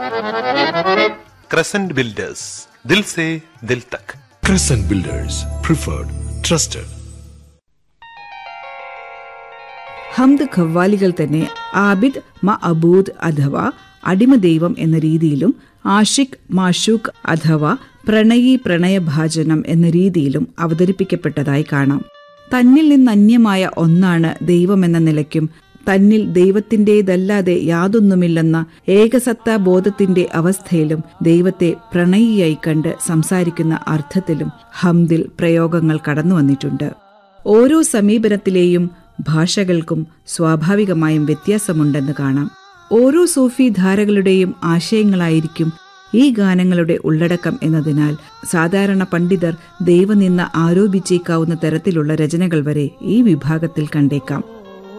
Crescent Builders. Dil se dil tak. Crescent Builders, preferred, trusted. ഹംദ് ഖവ്വാലികൾ തന്നെ ആബിദ് മ അബൂദ് അഥവാ അടിമദൈവം എന്ന രീതിയിലും ആഷിഖ് മാഷൂഖ് അഥവാ പ്രണയി പ്രണയഭാജനം എന്ന രീതിയിലും അവതരിപ്പിക്കപ്പെട്ടതായി കാണാം തന്നിൽ നിന്നന്യമായ ഒന്നാണ് ദൈവമെന്ന നിലയ്ക്കും തന്നിൽ ദൈവത്തിൻ്റെതല്ലാതെ യാതൊന്നുമില്ലെന്ന ഏകസത്താ ബോധത്തിന്റെ അവസ്ഥയിലും ദൈവത്തെ പ്രണയിയായി കണ്ട് സംസാരിക്കുന്ന അർത്ഥത്തിലും ഹംദിൽ പ്രയോഗങ്ങൾ കടന്നു വന്നിട്ടുണ്ട് ഓരോ സമീപനത്തിലെയും ഭാഷകൾക്കും സ്വാഭാവികമായും വ്യത്യാസമുണ്ടെന്ന് കാണാം ഓരോ സൂഫി ധാരകളുടെയും ആശയങ്ങളായിരിക്കും ഈ ഗാനങ്ങളുടെ ഉള്ളടക്കം എന്നതിനാൽ സാധാരണ പണ്ഡിതർ ദൈവനിന്ന ആരോപിച്ചേക്കാവുന്ന തരത്തിലുള്ള രചനകൾ വരെ ഈ വിഭാഗത്തിൽ കണ്ടേക്കാം